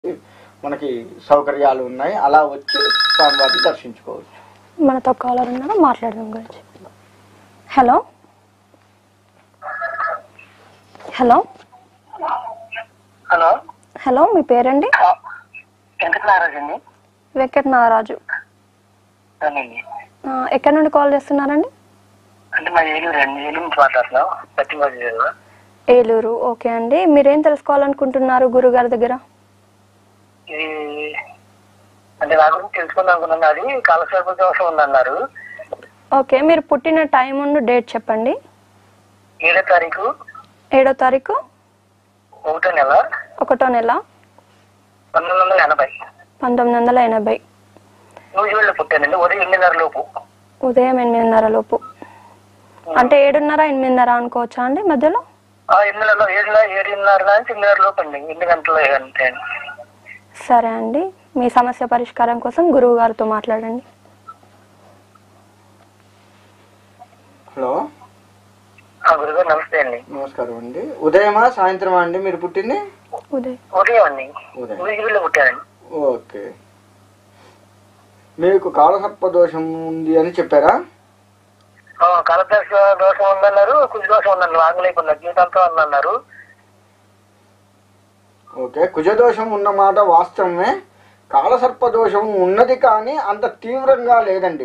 మనకి సౌకర్యాలు ఉన్నాయి అలా వచ్చి స్వామివారిని దర్శించుకోవచ్చు మనతో కాలర్ ఉన్నారు మాట్లాడడం గురించి హలో హలో హలో హలో మీ పేరండి వెంకట నాగరాజ్ అండి వెంకట నాగరాజు అవునండి ఆ, ఎక్కడి నుండి కాల్ చేస్తున్నారండి అంటే మా ఏలూరు అండి ఏలూరు నుంచి మాట్లాడుతున్నాం పశ్చిమ జిల్లా ఏలూరు ఓకే అండి మీరేం తెలుసుకోవాలనుకుంటున్నారు గురుగారి దగ్గర ఇది అంటే నా గురించి తెలుసుకుందాం అనుకున్నాను అది కాలక్షేప దోషం ఉందన్నారు ఓకే మీరు పుట్టిన టైం ఉండు డేట్ చెప్పండి ఏడో తారీఖు ఏడో తారీఖు ఒకటో నెల ఒకటో నెల పంతొమ్మిది వందల ఎనభై పంతొమ్మిది వందల ఎనభై నూజివీడులో పుట్టానండి ఉదయం ఎనిమిదిన్నర లోపు ఉదయం ఎనిమిదిన్నర లోపు అంటే ఏడున్నర ఎనిమిదిన్నర అనుకోవచ్చా అండి మధ్యలో ఆ ఎనిమిదిన్నరలో ఏడున్నర ఏడున్నర నుంచి ఎనిమిదిన్నర లోపు అండి ఎనిమిది గంటలు అంతే అండి సరే అండి మీ సమస్య పరిష్కారం కోసం గురువు గారితో మాట్లాడండి హలో ఆ గురుగారు నమస్తే అండి నమస్కారం అండి ఉదయమా సాయంత్రమా అండి మీరు పుట్టింది ఉదయం ఉదయం అండి ఉదయం. నూజివీడులో పుట్టానండి ఓకే మీకు కాలసర్ప దోషం ఉంది అని చెప్పారా ఆ, కలదోష దోషం ఉందన్నారు కుజ దోషం ఉందన్నారు ఆగలేకున్నారు జీవితంతో ఉందన్నారు ఓకే కుజదోషం ఉన్నమాట వాస్తవమే కాలసర్ప దోషం ఉన్నది కానీ అంత తీవ్రంగా లేదండి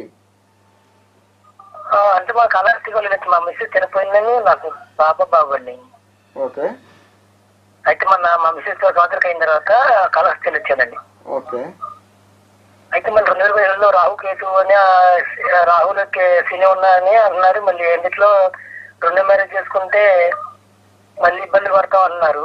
ఆ, అంటే మా కళాస్తిగా లేదు మా మిస్సెస్ చనిపోయిందని నాకు పాప బాబండి ఓకే అయితే మన మా మిస్సెస్ తో సంవత్సరం అయిన తర్వాత కళాస్తిలు వచ్చానండి ఓకే అయితే మళ్ళీ రెండు వేల ఏడులో రాహు కేతు అని ఆ రాహుల్ శని ఉన్నాయని అన్నారు మళ్ళీ ఎందుట్లో రెండో మ్యారేజ్ చేసుకుంటే మళ్ళీ ఇబ్బంది పడతాం అన్నారు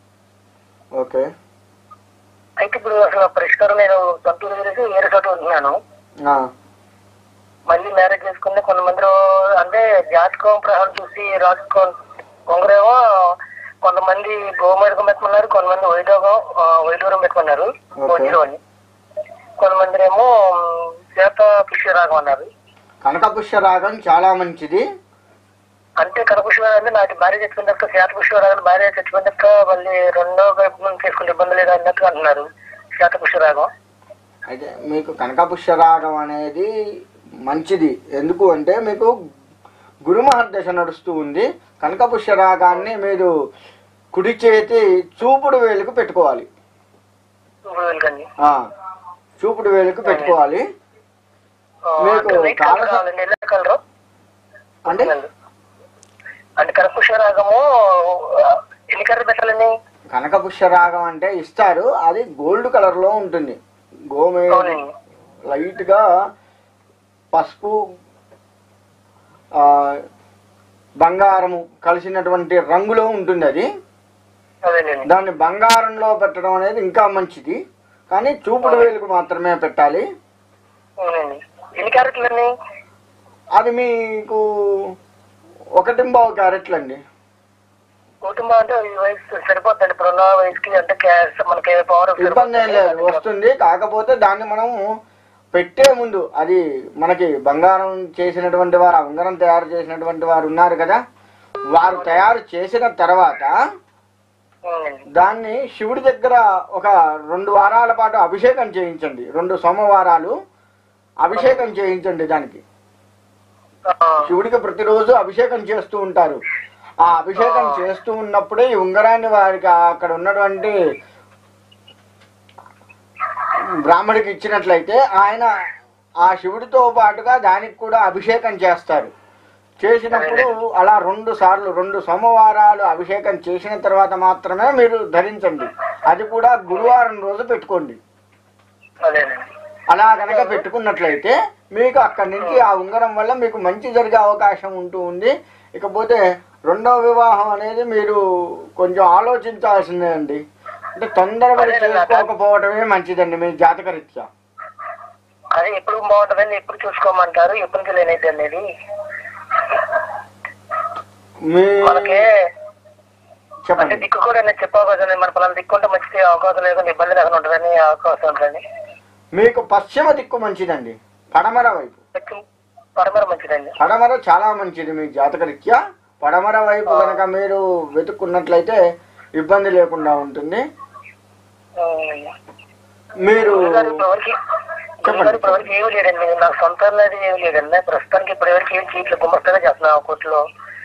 ఓకే అయితే ఇప్పుడు అసలు పరిష్కారం నేను సొంతూరు చేసి వేరే చోట ఉంటున్నాను ఆ, మళ్ళీ మ్యారేజ్ చేసుకుంటే కొంతమంది అంటే జాతకం ప్రహారం చూసి రాజకం కొంగరేమో కొంతమంది గోమేరకం పెట్టుకున్నారు కొంతమంది వైడోగం వైడూరం పెట్టుకున్నారు Okay. భోజనం అని కొంతమంది ఏమో చేత పుష్యరాగం అన్నారు కనకపుష్య రాగం చాలా మంచిది అంటే కనపుష్యరాగం అంటే నాటి భార్య తెచ్చుకున్న తర్వాత చేత పుష్యరాగం భార్య తెచ్చుకున్న తర్వాత మళ్ళీ రెండో వైపు నుంచి చేసుకుంటే ఇబ్బంది లేదు అన్నట్టు అంటున్నారు చేత పుష్యరాగం అయితే మీకు కనకపుష్య రాగం అనేది మంచిది ఎందుకు అంటే మీకు గురుమహర్దశ నడుస్తూ ఉంది కనకపుష్య రాగాన్ని మీరు కుడి చేతి చూపుడు వేలుకు పెట్టుకోవాలి ఇప్పుడు వెళ్ళకండి ఆ, చూపుడు వేలుకు పెట్టుకోవాలి మీకు అంటే వైట్ కలర్ కాలస- కావాలండి ఎల్లో కలర్ అంటే అంటే కనపుష్యరాగము ఎన్ని కలర్ పెట్టాలండి కనకపుష్య రాగం అంటే ఇస్తారు అది గోల్డ్ కలర్ లో ఉంటుంది గోమే అవునండి లైట్ గా పసుపు ఆ, బంగారము కలిసినటువంటి రంగులో ఉంటుంది అది అదేలేండి దాన్ని బంగారంలో పెట్టడం అనేది ఇంకా మంచిది కానీ చూపుడు వేలుకు మాత్రమే పెట్టాలి అవునండి ఎన్ని క్యారెట్లు అండి అది మీకు ఒకటింబావు క్యారెట్లు అండి కుటుంబం అంటే ఈ వయసు సరిపోతుంది ఇప్పుడు ఉన్న వయసుకి అంటే క్యాష్ మనకి పవర్ ఇబ్బంది ఏం లేదు వస్తుంది కాకపోతే దాన్ని మనం పెట్టే ముందు అది మనకి బంగారం చేసినటువంటి వారు ఆ ఉంగరం తయారు చేసినటువంటి వారు ఉన్నారు కదా వారు తయారు చేసిన తర్వాత అవునండి దాన్ని శివుడి దగ్గర ఒక రెండు వారాల పాటు అభిషేకం చేయించండి రెండు సోమవారాలు అభిషేకం చేయించండి దానికి ఆ, శివుడికి ప్రతిరోజు అభిషేకం చేస్తూ ఉంటారు ఆ అభిషేకం చేస్తూ ఉన్నప్పుడే ఈ ఉంగరాన్ని వారికి అక్కడ ఉన్నటువంటి బ్రాహ్మడికి ఇచ్చినట్లయితే ఆయన ఆ శివుడితో పాటుగా దానికి కూడా అభిషేకం చేస్తారు చేసినప్పుడు అలా రెండు సార్లు రెండు సోమవారాలు అభిషేకం చేసిన తర్వాత మాత్రమే మీరు ధరించండి అది కూడా గురువారం రోజు పెట్టుకోండి అదేనండి అలా కనుక పెట్టుకున్నట్లయితే మీకు అక్కడి నుంచి ఆ ఉంగరం వల్ల మీకు మంచి జరిగే అవకాశం ఉంటూ ఉంది ఇకపోతే రెండవ వివాహం అనేది మీరు కొంచెం ఆలోచించాల్సిందే అండి అంటే తొందరపడి చేసుకోకపోవడమే మంచిదండి మీ జాతకరీత్యా అదే ఎప్పుడు బాగుంటుందండి ఎప్పుడు చూసుకోమంటారు ఎప్పుడు నుంచి లేనైతే అనేది మీ మనకి అంటే చెప్పండి దిక్కు కూడా నేను చెప్పావు కదండి మన పొలం దిక్కుంటే మంచిది అవకాశం లేకుండా ఇబ్బంది లేకుండా ఉంటుందని అవకాశం ఉంటుంది మీకు పశ్చిమ దిక్కు మంచిదండి పడమర వైపు పరమర మంచిదండి పడమర చాలా మంచిది మీ జాతకరీత్యా పడమర వైపు కనుక మీరు వెతుక్కున్నట్లయితే ఇబ్బంది లేకుండా ఉంటుంది ఉమ్. మీరు గురుగారు ఇప్పటివరకు గురుగారు ఇప్పటివరకు ఏమీ లేదండి నాకు సొంత అనేది ఏమీ లేదండి ప్రస్తుతానికి ఇప్పటివరకు ఏం చేయట్లేదు గుమ్మస్తగా చేస్తున్నాను కోర్టులో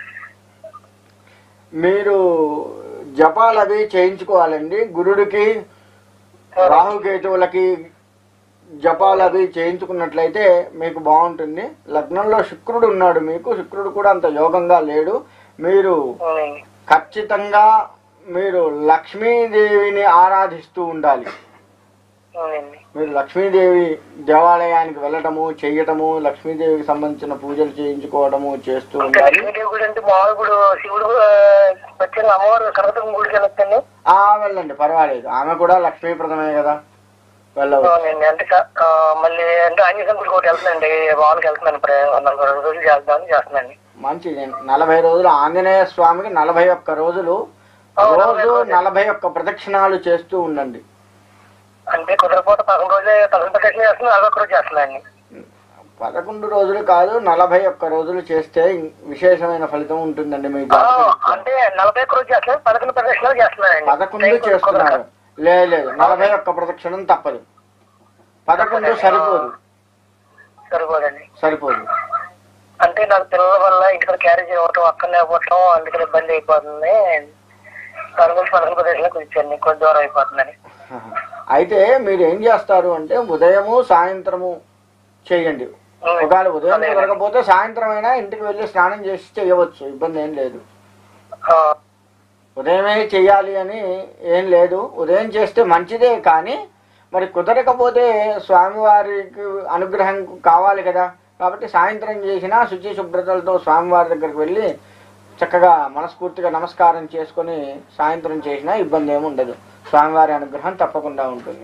మీరు జపాలు అవి చేయించుకోవాలండి గురుడికి రాహుకేతువులకి జపాలు అవి చేయించుకున్నట్లయితే మీకు బాగుంటుంది లగ్నంలో శుక్రుడు ఉన్నాడు మీకు శుక్రుడు కూడా అంత యోగంగా లేడు మీరు అవునండి ఖచ్చితంగా మీరు లక్ష్మీదేవిని ఆరాధిస్తూ ఉండాలి అవునండి మీరు లక్ష్మీదేవి దేవాలయానికి వెళ్ళటము చేయటము లక్ష్మీదేవికి సంబంధించిన పూజలు చేయించుకోవడము చేస్తూ ఇంకా ఉండాలి లక్ష్మీదేవి గుడి అంటే మామూలు ఇప్పుడు శివుడు ఆ, వచ్చిన అమ్మవారు కనకదుర్గ గుడికి వెళ్ళొచ్చండి ఆ వెళ్ళండి పర్వాలేదు ఆమె కూడా లక్ష్మీప్రదమే కదా వెళ్ళవచ్చు అవునండి అంటే స- ఆ, మళ్ళీ అంటే ఆంజనేయ గుడికి ఒకటి వెళ్తున్నాండి మామూలుగా వెళ్తున్నాను ఇప్పుడు నలభై రెండు రోజులు చేద్దామని చేస్తున్నాండి మంచిది నలభై రోజులు ఆంజనేయ స్వామికి నలభై ఒక్క రోజులు రోజు నలభై ఒక్క ప్రదక్షిణాలు చేస్తూ ఉండండి అంటే కుదరపోతే పదకొండు రోజులు పదకొండు ప్రదక్షిణ చేస్తున్నాను నలభై ఒక్క రోజు చేస్తున్నాను పదకొండు రోజులు కాదు నలభై ఒక్క రోజులు చేస్తే విశేషమైన ఫలితం ఉంటుందండి మీ ఆ, జాతకం అంటే నలభై ఒక్క రోజు చేస్తున్నాను పదకొండు ప్రదక్షిణలు చేస్తున్నానండి పదకొండు చేస్తున్నారు లేదు లేదు నలభై ఒక్క ప్రదక్షిణం తప్పదు పదకొండు సరిపోదు సరిపోదండి సరిపోదు అంటే నాకు పిల్లల వల్ల ఇంటికి క్యారేజ్ ఇవ్వటం అక్కడనే ఇవ్వటం అందుకని ఇబ్బంది అయిపోతుంది దాని గురించి పదకొండు ప్రదక్షిణలు కూర్చోండి కొంచెం దూరం అయిపోతుందని అయితే మీరు ఏం చేస్తారు అంటే ఉదయము సాయంత్రము చేయండి ఒకవేళ ఉదయం కుదరకపోతే సాయంత్రం అయినా ఇంటికి వెళ్ళి స్నానం చేసి చేయవచ్చు ఇబ్బంది ఏం లేదు ఆ, ఉదయమే చేయాలి అని ఏం లేదు ఉదయం చేస్తే మంచిదే కానీ మరి కుదరకపోతే స్వామివారికి అనుగ్రహం కావాలి కదా కాబట్టి సాయంత్రం చేసినా శుచి శుభ్రతలతో స్వామివారి దగ్గరికి వెళ్ళి చక్కగా మనస్ఫూర్తిగా నమస్కారం చేసుకొని సాయంత్రం చేసినా ఇబ్బంది ఏమి ఉండదు స్వామివారి అనుగ్రహం తప్పకుండా ఉంటుంది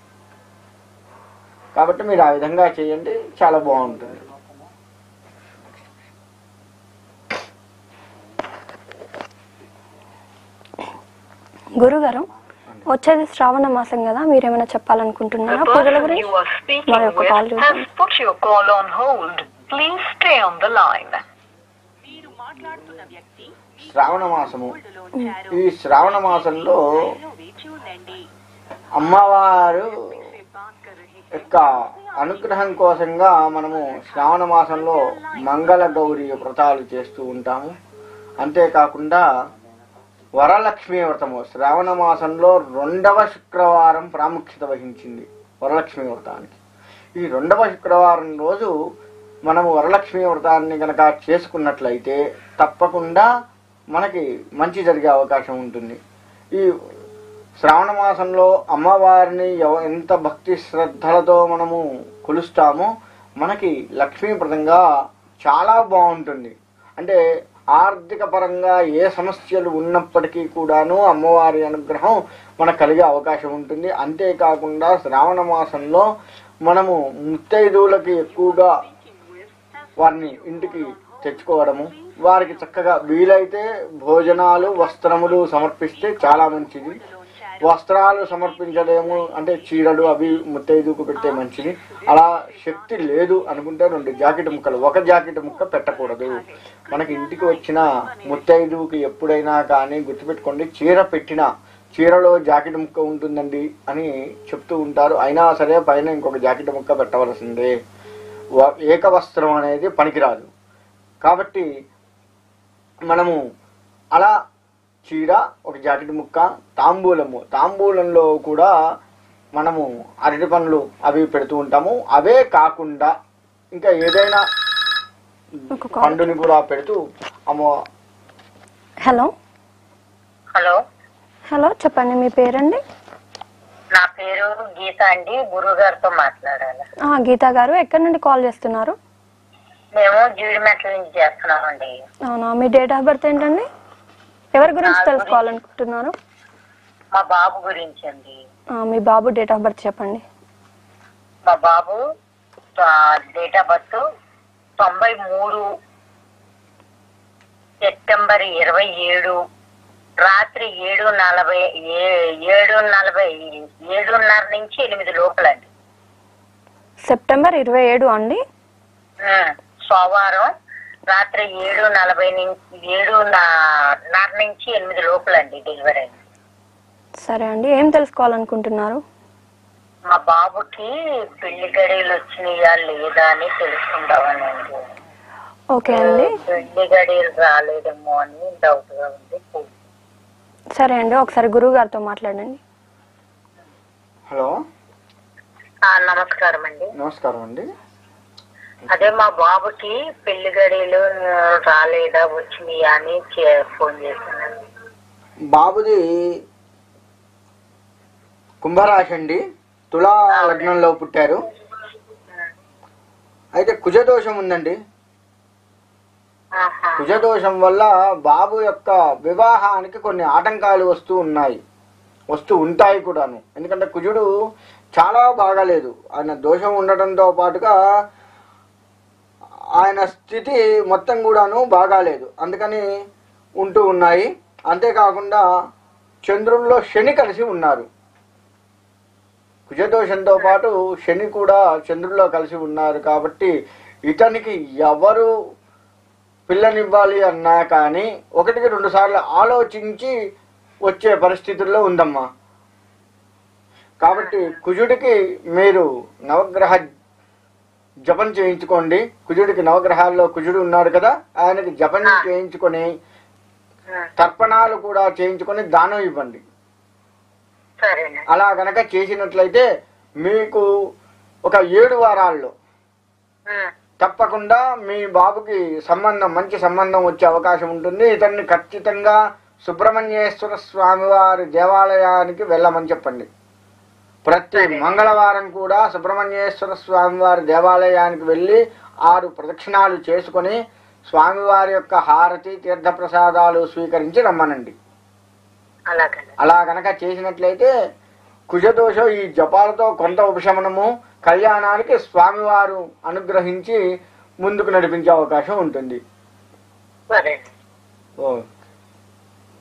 కాబట్టి మీరు ఆ విధంగా చేయండి చాలా బాగుంటుంది గురుగారు వచ్చేది శ్రావణ మాసం కదా మీరేమైనా చెప్పాలనుకుంటున్నారా The పూజల person గురించి you are speaking మరి ఒక with కాల్ has చూద్దాం put your call on hold. Please stay on the line. శ్రావణ మాసము ఈ శ్రావణ మాసంలో అమ్మవారు యొక్క అనుగ్రహం కోసంగా మనము శ్రావణ మాసంలో మంగళ గౌరి వ్రతాలు చేస్తూ ఉంటాము అంతేకాకుండా వరలక్ష్మి వ్రతము శ్రావణ మాసంలో రెండవ శుక్రవారం ప్రాముఖ్యత వహించింది వరలక్ష్మి వ్రతానికి ఈ రెండవ శుక్రవారం రోజు మనము వరలక్ష్మి వ్రతాన్ని గనక చేసుకున్నట్లయితే తప్పకుండా మనకి మంచి జరిగే అవకాశం ఉంటుంది ఈ శ్రావణ మాసంలో అమ్మవారిని ఎవ- ఎంత భక్తి శ్రద్ధలతో మనము కొలుస్తామో మనకి లక్ష్మీప్రదంగా చాలా బాగుంటుంది అంటే ఆర్థిక పరంగా ఏ సమస్యలు ఉన్నప్పటికీ కూడాను అమ్మవారి అనుగ్రహం మనకు కలిగే అవకాశం ఉంటుంది అంతేకాకుండా శ్రావణ మాసంలో మనము ముత్తైదువులకి ఎక్కువగా వారిని ఇంటికి తెచ్చుకోవడము వారికి చక్కగా వీలైతే భోజనాలు వస్త్రములు సమర్పిస్తే చాలా మంచిది వస్త్రాలు సమర్పించలేము అంటే చీరలు అవి ముత్తైదుకు పెడితే మంచిది అలా శక్తి లేదు అనుకుంటే రెండు జాకెట్ ముక్కలు ఒక జాకెట్ ముక్క పెట్టకూడదు మనకి ఇంటికి వచ్చిన ముత్తైదువుకి ఎప్పుడైనా కానీ గుర్తుపెట్టుకోండి చీర పెట్టిన చీరలో జాకెట్ ముక్క ఉంటుందండి అని చెప్తూ ఉంటారు అయినా సరే పైన ఇంకొక జాకెట్ ముక్క పెట్టవలసిందే వ- ఏకవస్త్రం అనేది పనికిరాదు కాబట్టి మనము అలా చీర ఒక జాకెట్ ముక్క తాంబూలము తాంబూలంలో కూడా మనము అరటి పండ్లు అవి పెడుతూ ఉంటాము అవే కాకుండా ఇంకా ఏదైనా ఒక కాల్ పండుని కూడా పెడుతూ అమ్మో హలో హలో హలో చెప్పండి మీ పేరండి నా పేరు గీత అండి గురువు గారితో మాట్లాడాలి ఆ, గీతా గారు ఎక్కడి నుండి కాల్ చేస్తున్నారు మేము జీడిమెట్ల నుంచి చేస్తున్నామండి అవునా మీ డేట్ ఆఫ్ బర్త్ ఏంటండి ఎవరి గురించి తెలుసుకోవాలనుకుంటున్నారు మా బాబు గురించి అండి ఆ, మీ బాబు డేట్ ఆఫ్ బర్త్ చెప్పండి మా బాబు డేట్ ఆఫ్ బర్త్ తొంభై మూడు సెప్టెంబర్ ఇరవై ఏడు రాత్రి ఏడు నలభై ఏ- ఏడు నలభై ఏడున్నర నుంచి ఎనిమిది లోపలండి సెప్టెంబర్ ఇరవై ఏడు అండి ఉమ్, సోమవారం రాత్రి ఏడు నలభై నుంచి ఏడున్నర నుంచి ఎనిమిది లోపలండి డెలివరీ అయింది సరే అండి ఏం తెలుసుకోవాలనుకుంటున్నారు మా బాబుకి పెళ్లి గడియలు వచ్చినాయా లేదా అని తెలుసుకుంటామనండి ఓకే అండి పెళ్లి గడియలు రాలేదేమో అని డౌట్ గా ఉంది సరే అండి ఒకసారి గురువు గారితో మాట్లాడండి హలో ఆ, నమస్కారం అండి నమస్కారం అండి అదే మా బాబుకి పెళ్లి గడియలు ఆ, రాలేదా వచ్చినాయా అని చే- ఫోన్ చేశానండి బాబుది కుంభరాశి అండి తులా లగ్నంలో పుట్టారు అయితే కుజదోషం ఉందండి ఆహా. కుజదోషం వల్ల బాబు యొక్క వివాహానికి కొన్ని ఆటంకాలు వస్తూ ఉన్నాయి వస్తూ ఉంటాయి కూడాను ఎందుకంటే కుజుడు చాలా బాగాలేదు ఆయన దోషం ఉండటంతో పాటుగా ఆయన స్థితి మొత్తం కూడాను బాగాలేదు అందుకని ఉంటూ ఉన్నాయి అంతేకాకుండా చంద్రుల్లో శని కలిసి ఉన్నారు కుజదోషంతో పాటు శని కూడా చంద్రుల్లో కలిసి ఉన్నారు కాబట్టి ఇతనికి ఎవరు పిల్లనివ్వాలి అన్నా కానీ ఒకటికి రెండు సార్లు ఆలోచించి వచ్చే పరిస్థితుల్లో ఉందమ్మా కాబట్టి కుజుడికి మీరు నవగ్రహ జపం చేయించుకోండి కుజుడికి నవగ్రహాల్లో కుజుడు ఉన్నాడు కదా ఆయనకి జపం చేయించుకొని తర్పణాలు కూడా చేయించుకొని దానం ఇవ్వండి సరేనండి అలా గనక చేసినట్లయితే మీకు ఒక ఏడు వారాల్లో ఉమ్. తప్పకుండా మీ బాబుకి సంబంధం మంచి సంబంధం వచ్చే అవకాశం ఉంటుంది ఇతన్ని ఖచ్చితంగా సుబ్రహ్మణ్యేశ్వర స్వామివారి దేవాలయానికి వెళ్ళమని చెప్పండి ప్రతి మంగళవారం కూడా సుబ్రహ్మణ్యేశ్వర స్వామివారి దేవాలయానికి వెళ్ళి ఆరు ప్రదక్షిణాలు చేసుకొని స్వామివారి యొక్క హారతి తీర్థప్రసాదాలు స్వీకరించి రమ్మనండి అలాగే అలా గనక చేసినట్లయితే కుజదోషం ఈ జపాలతో కొంత ఉపశమనము కళ్యాణానికి స్వామివారు అనుగ్రహించి ముందుకు నడిపించే అవకాశం ఉంటుంది సరే ఓ